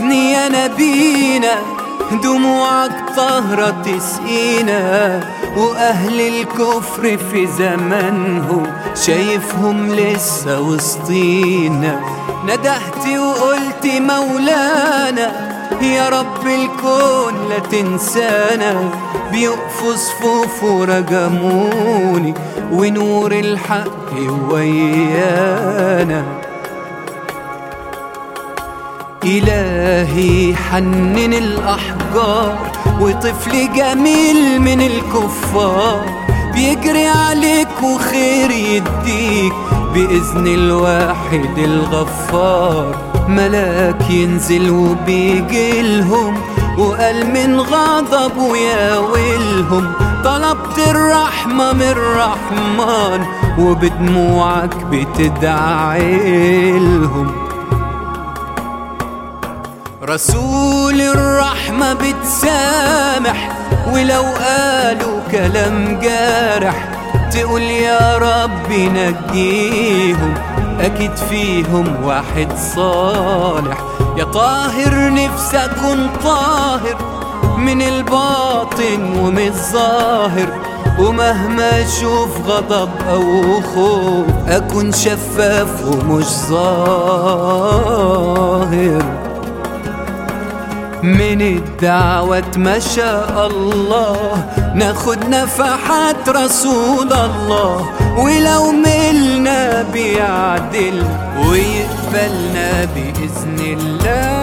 حزني يا نبينا دموعك طهرة تسقينا وأهل الكفر في زمانهم شايفهم لسه وسطينا ندهت وقلت مولانا يا رب الكون لا تنسانا بيقفوا صفوف ورجموني ونور الحق ويانا إلهي حنن الأحجار وطفل جميل من الكفار بيجري عليك وخير يديك بإذن الواحد الغفار ملاك ينزل وبيجي لهم وقال من غضبه يا ويلهم طلبت الرحمة من الرحمن وبدموعك بتدعي لهم رسول الرحمة بتسامح ولو قالوا كلام جارح تقول يا رب نجيهم أكيد فيهم واحد صالح يا طاهر نفسي أكون طاهر من الباطن ومن الظاهر ومهما اشوف غضب او خوف اكون شفاف ومش ظاهر من الدعوة ما شاء الله ناخد نفحات رسول الله ولو ملنا بيعدل ويقبلنا بإذن الله